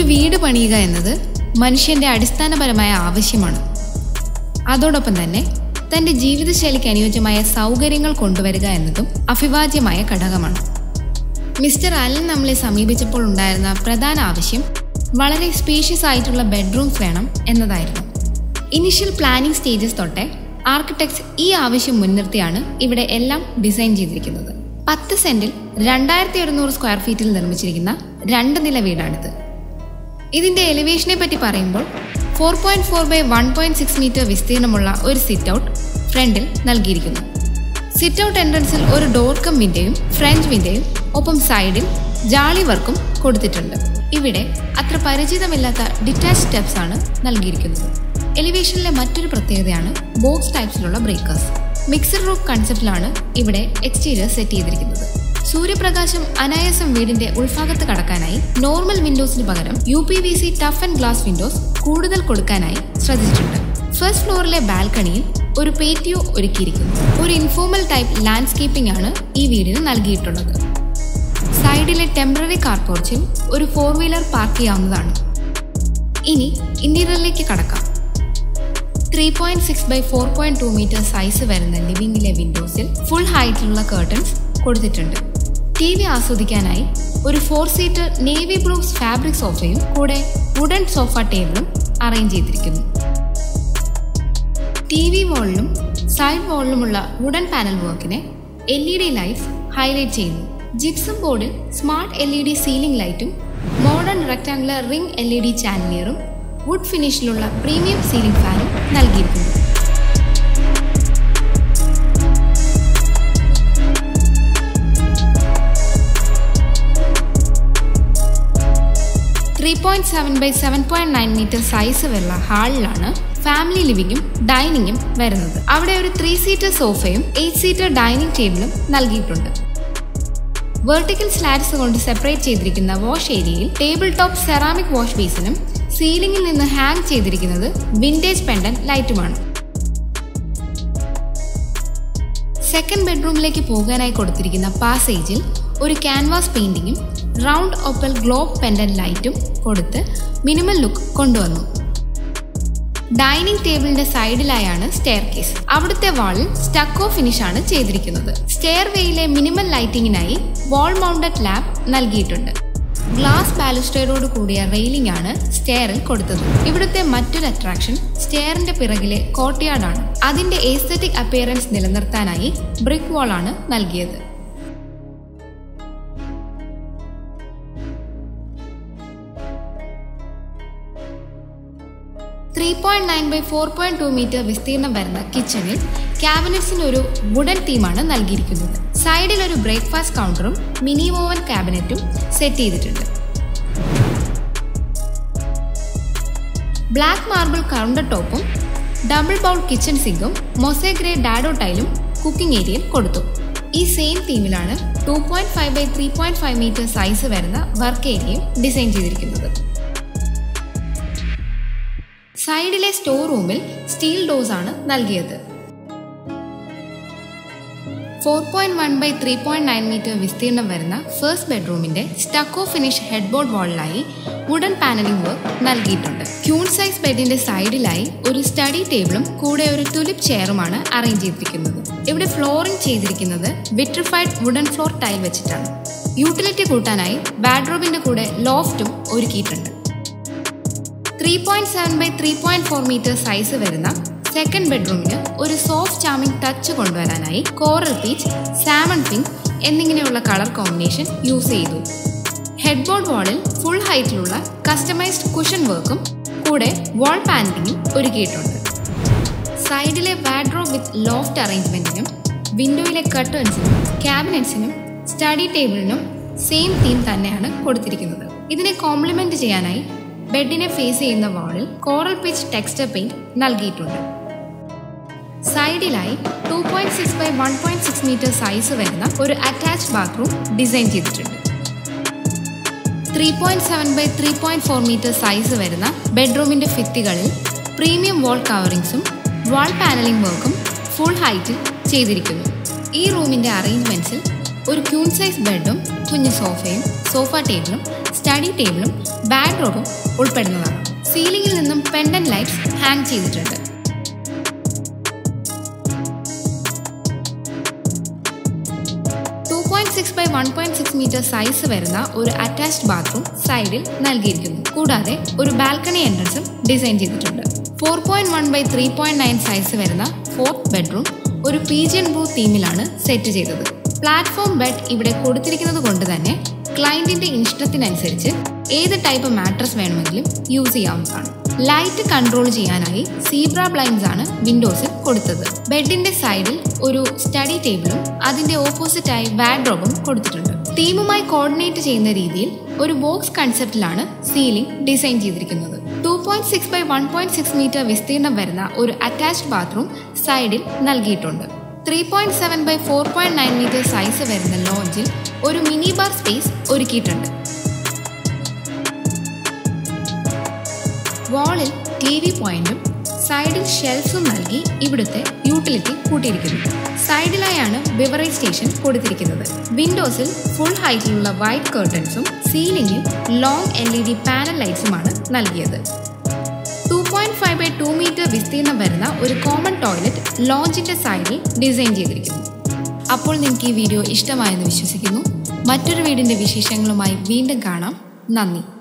വീട് പണിയുക എന്നത് മനുഷ്യന്റെ അടിസ്ഥാനപരമായ ആവശ്യമാണ് അതോടൊപ്പം തന്നെ തന്റെ ജീവിതശൈലിക്ക് അനുയോജ്യമായ സൗകര്യങ്ങൾ കൊണ്ടുവരിക എന്നതും അഭിവാജ്യമായ ഘടകമാണ് മിസ്റ്റർ അലൻ നമ്മളെ സമീപിച്ചപ്പോൾ ഉണ്ടായിരുന്ന പ്രധാന ആവശ്യം വളരെ സ്പേഷ്യസ് ആയിട്ടുള്ള ബെഡ്റൂംസ് വേണം എന്നതായിരുന്നു ഇനിഷ്യൽ പ്ലാനിംഗ് സ്റ്റേജസ് തൊട്ടേ ആർക്കിടെക്ട്സ് ഈ ആവശ്യം മുൻനിർത്തിയാണ് ഇവിടെ എല്ലാം ഡിസൈൻ ചെയ്തിരിക്കുന്നത് പത്ത് സെന്റിൽ രണ്ടായിരത്തി ഒരുന്നൂറ് സ്ക്വയർ ഫീറ്റിൽ നിർമ്മിച്ചിരിക്കുന്ന രണ്ട് നില വീടാണിത് ഇതിന്റെ എലിവേഷനെ പറ്റി പറയുമ്പോൾ four point four by one point six metre വിസ്തീർണമുള്ള ഒരു സിറ്റ് ഔട്ട് ഫ്രണ്ടിൽ നൽകിയിരിക്കുന്നു സിറ്റ് ഔട്ട് എൻട്രൻസിൽ ഒരു ഡോർ കം വിൻഡോയും ഫ്രഞ്ച് വിൻഡോയും ഒപ്പം സൈഡിൽ ജാളി വർക്കും കൊടുത്തിട്ടുണ്ട് ഇവിടെ അത്ര പരിചിതമില്ലാത്ത ഡിറ്റാച്ച് സ്റ്റെപ്സ് ആണ് നൽകിയിരിക്കുന്നത് എലിവേഷനിലെ മറ്റൊരു പ്രത്യേകതയാണ് ബോക്സ് ടൈപ്സിലുള്ള ബ്രേക്കേഴ്സ് മിക്സഡ് റൂഫ് കൺസെപ്റ്റിലാണ് ഇവിടെ എക്സ്റ്റീരിയർ സെറ്റ് ചെയ്തിരിക്കുന്നത് സൂര്യപ്രകാശം അനായാസം വീടിന്റെ ഉൾഭാഗത്ത് കടക്കാനായി നോർമൽ വിൻഡോസിന് പകരം U P V C tough and glass windows കൂടുതൽ കൊടുക്കാനായി ശ്രദ്ധിച്ചിട്ടുണ്ട് ഫസ്റ്റ് ഫ്ലോറിലെ ബാൽക്കണിയിൽ ഒരു പേറ്റിയോ ഒരുക്കിയിരിക്കുന്നു ഒരു ഇൻഫോർമൽ ടൈപ്പ് ലാൻഡ്സ്കേപ്പിംഗ് ആണ് ഈ വീടിന് നൽകിയിട്ടുള്ളത് സൈഡിലെ ടെമ്പററി കാർ പോർച്ചിൽ ഒരു ഫോർ വീലർ പാർക്ക് ചെയ്യാവുന്നതാണ് ഇനി ഇന്റീരിയറിലേക്ക് കടക്കാം three point six by four point two metre size വരുന്ന ലിവിംഗിലെ വിൻഡോസിൽ ഫുൾ ഹൈറ്റിലുള്ള കേർട്ടൻസ് കൊടുത്തിട്ടുണ്ട് ടി വി ആസ്വദിക്കാനായി ഒരു four seater navy blues fabric സോഫയും കൂടെ വുഡൻ സോഫ ടേബിളും അറേഞ്ച് ചെയ്തിരിക്കുന്നു ടി വി വാളിലും സൈഡ് വാളിലുമുള്ള വുഡൻ പാനൽ വർക്കിനെ L E D lights highlight ചെയ്യുന്നു ജിപ്സം ബോർഡിൽ smart L E D ceiling ലൈറ്റും modern rectangular ring L E D ചാനലിയറും വുഡ് ഫിനിഷിലുള്ള പ്രീമിയം സീലിംഗ് ഫാനും നൽകിയിരിക്കുന്നു three point seven by seven point nine metre size വരുന്ന ഹാളിലാണ് ഫാമിലി ലിവിംഗും ഡൈനിങ്ങും വരുന്നത് അവിടെ ഒരു ത്രീ സീറ്റർ സോഫയും എയ്റ്റ് സീറ്റർ ഡൈനിങ് ടേബിളും നൽകിയിട്ടുണ്ട് വെർട്ടിക്കൽ സ്ലാറ്റ്സ് കൊണ്ട് സെപ്പറേറ്റ് ചെയ്തിരിക്കുന്ന വാഷ് ഏരിയയിൽ ടേബിൾ ടോപ്പ് സെറാമിക് വാഷ് ബേസിനും സീലിംഗിൽ നിന്ന് ഹാങ് ചെയ്തിരിക്കുന്നത് വിൻറ്റേജ് പെൻഡൻ ലൈറ്റുമാണ് സെക്കൻഡ് ബെഡ്റൂമിലേക്ക് പോകാനായി കൊടുത്തിരിക്കുന്ന പാസേജിൽ ഒരു ക്യാൻവാസ് പെയിന്റിങ്ങും റൗണ്ട് ഓപ്പൽ ഗ്ലോബ് പെൻഡൻ ലൈറ്റും കൊടുത്ത് മിനിമൽ ലുക്ക് കൊണ്ടുവന്നു ഡൈനിങ് ടേബിളിന്റെ സൈഡിലായാണ് സ്റ്റെയർ കേസ് അവിടുത്തെ വാളിൽ സ്റ്റക്കോ ഫിനിഷ് ആണ് ചെയ്തിരിക്കുന്നത് സ്റ്റെയർ വേയിലെ മിനിമൽ ലൈറ്റിങ്ങിനായി വാൾ മൗണ്ടഡ് ലാമ്പ് നൽകിയിട്ടുണ്ട് ഗ്ലാസ് ബാലുസ്ട്രേഡോട് കൂടിയ റെയിലിംഗ് ആണ് സ്റ്റെയറിൽ കൊടുത്തത് ഇവിടുത്തെ മറ്റൊരു അട്രാക്ഷൻ സ്റ്റെയറിന്റെ പിറകിലെ കോട്ടയാടാണ് അതിന്റെ ഏസ്തറ്റിക് അപ്പിയറൻസ് നിലനിർത്താനായി ബ്രിക്ക് വാൾ ആണ് നൽകിയത് three point nine by four point two metre വിസ്തീർണം വരുന്ന കിച്ചണിൽ ക്യാബിനറ്റ്സിന് ഒരു വുഡൻ തീമാണ് നൽകിയിരിക്കുന്നത് സൈഡിൽ ഒരു ബ്രേക്ക്ഫാസ്റ്റ് കൗണ്ടറും മിനി ഓവൻ ക്യാബിനറ്റും സെറ്റ് ചെയ്തിട്ടുണ്ട് ബ്ലാക്ക് മാർബിൾ കൗണ്ടർ ടോപ്പും ഡബിൾ ബൗൾ കിച്ചൺ സിങ്കും മൊസൈഗ്രേ ഡാഡോ ടൈലും കുക്കിംഗ് ഏരിയയിൽ കൊടുത്തു ഈ സെയിം തീമിലാണ് two point five by three point five metre size വരുന്ന വർക്ക് ഏരിയയും ഡിസൈൻ ചെയ്തിരിക്കുന്നത് സൈഡിലെ സ്റ്റോർ റൂമിൽ സ്റ്റീൽ ഡോസ് ആണ് നൽകിയത് four point one by three point nine metre വിസ്തീർണം വരുന്ന ഫസ്റ്റ് ബെഡ്റൂമിന്റെ സ്റ്റക്കോ ഫിനിഷ് ഹെഡ്ബോർഡ് വാളിലായി വുഡൻ പാനലിംഗ് വർക്ക് നൽകിയിട്ടുണ്ട് ക്യൂൺ സൈസ് ബെഡിന്റെ സൈഡിലായി ഒരു സ്റ്റഡി ടേബിളും കൂടെ ഒരു ടുലിപ്പ് ചെയറുമാണ് അറേഞ്ച് ചെയ്തിരിക്കുന്നത് ഇവിടെ ഫ്ലോറിംഗ് ചെയ്തിരിക്കുന്നത് വിട്രിഫൈഡ് വുഡൻ ഫ്ലോർ ടൈൽ വെച്ചിട്ടാണ് യൂട്ടിലിറ്റി കൂട്ടാനായി ബാഡ്രോബിന്റെ കൂടെ ലോഫ്റ്റും ഒരുക്കിയിട്ടുണ്ട് three point seven by three point four metre size വരുന്ന സെക്കൻഡ് ബെഡ്റൂമിന് ഒരു സോഫ്റ്റ് ചാമിങ് ടച്ച് കൊണ്ടുവരാനായി കോറൽ പീച്ച് സാമൺ പിങ്ക് എന്നിങ്ങനെയുള്ള കളർ കോമ്പിനേഷൻ യൂസ് ചെയ്തു ഹെഡ്ബോർഡ് വാളിൽ ഫുൾ ഹൈറ്റിലുള്ള കസ്റ്റമൈസ്ഡ് കുഷൻ വർക്കും കൂടെ വാൾ പാനലിംഗും ഒരുക്കിയിട്ടുണ്ട് സൈഡിലെ വാഡ്രോ വിത്ത് ലോഫ്റ്റ് അറേഞ്ച്മെന്റിനും വിൻഡോയിലെ കർട്ടൻസിനും ക്യാബിനറ്റ്സിനും സ്റ്റഡി ടേബിളിനും സെയിം തീം തന്നെയാണ് കൊടുത്തിരിക്കുന്നത് ഇതിനെ കോംപ്ലിമെന്റ് ചെയ്യാനായി ബെഡിനെ ഫേസ് ചെയ്യുന്ന വാളിൽ കോറൽ പിച്ച് ടെക്സ്റ്റർ പെയിന്റ് നൽകിയിട്ടുണ്ട് സൈഡിലായി two point six by one point six metre size വരുന്ന ഒരു അറ്റാച്ച്ഡ് ബാത്റൂം ഡിസൈൻ ചെയ്തിട്ടുണ്ട് three point seven by three point four metre size വരുന്ന ബെഡ്റൂമിന്റെ ഭിത്തികളിൽ പ്രീമിയം വാൾ കവറിങ്സും വാൾ പാനലിംഗ് വർക്കും ഫുൾ ഹൈറ്റിൽ ചെയ്തിരിക്കുന്നു ഈ റൂമിന്റെ അറേഞ്ച്മെന്റ്സിൽ ഒരു ക്യൂൺ സൈസ് ബെഡും കുഞ്ഞു സോഫയും സോഫ ടേബിളും സ്റ്റഡി ടേബിളും ബാഡ്രോബും ഉൾപ്പെടുന്നതാണ് സീലിംഗിൽ നിന്നും പെൻഡൻ ലൈറ്റ്സ് ഹാങ് ചെയ്തിട്ടുണ്ട് two point six by one point six metre size വരുന്ന ഒരു അറ്റാച്ച്ഡ് ബാത്റൂം സൈഡിൽ നൽകിയിരിക്കുന്നു കൂടാതെ ഒരു ബാൽക്കണി എൻട്രൻസും ഡിസൈൻ ചെയ്തിട്ടുണ്ട് four point one by three point nine size വരുന്ന ഫോർത്ത് ബെഡ്റൂം ഒരു പീജിയൻ ബ്ലൂ തീമിലാണ് സെറ്റ് ചെയ്തത് പ്ലാറ്റ്ഫോം ബെഡ് ഇവിടെ കൊടുത്തിരിക്കുന്നത് കൊണ്ട് തന്നെ ക്ലയന്റിന്റെ ഇഷ്ടത്തിനനുസരിച്ച് ഏത് ടൈപ്പ് മാട്രസ് വേണമെങ്കിലും യൂസ് ചെയ്യാവുന്നതാണ് ലൈറ്റ് കൺട്രോൾ ചെയ്യാനായി സീബ്ര ബ്ലൈൻഡ്സ് ആണ് വിൻഡോസിൽ കൊടുത്തത് ബെഡിന്റെ സൈഡിൽ ഒരു സ്റ്റഡി ടേബിളും അതിന്റെ ഓപ്പോസിറ്റായി വാഡ്രോബും കൊടുത്തിട്ടുണ്ട് തീമുമായി കോർഡിനേറ്റ് ചെയ്യുന്ന രീതിയിൽ ഒരു ബോക്സ് കൺസെപ്റ്റിലാണ് സീലിംഗ് ഡിസൈൻ ചെയ്തിരിക്കുന്നത് two point six by one point six metre വിസ്തീർണം വരുന്ന ഒരു അറ്റാച്ച്ഡ് ബാത്റൂം സൈഡിൽ നൽകിയിട്ടുണ്ട് three point seven by four point nine metre size വരുന്ന ലോഞ്ചിൽ ഒരു മിനി ബാർ സ്പേസ് ഒരുക്കിയിട്ടുണ്ട് വാളിൽ ടി വി പോയിന്റും സൈഡിൽ ഷെൽഫും നൽകി ഇവിടുത്തെ യൂട്ടിലിറ്റി കൂട്ടിയിരിക്കുന്നു സൈഡിലായാണ് ബിവറേജ് സ്റ്റേഷൻ കൊടുത്തിരിക്കുന്നത് വിൻഡോസിൽ ഫുൾ ഹൈറ്റിലുള്ള വൈറ്റ് കർട്ടൻസും സീലിംഗിൽ long L E D panel ലൈറ്റ്സുമാണ് നൽകിയത് two point five by two metre വിസ്തീർണം വരുന്ന ഒരു കോമൺ ടോയ്ലറ്റ് ലോഞ്ചിന്റെ സൈഡിൽ ഡിസൈൻ ചെയ്തിരിക്കുന്നു അപ്പോൾ നിങ്ങൾക്ക് ഈ വീഡിയോ ഇഷ്ടമായെന്ന് വിശ്വസിക്കുന്നു മറ്റൊരു വീടിന്റെ വിശേഷങ്ങളുമായി വീണ്ടും കാണാം നന്ദി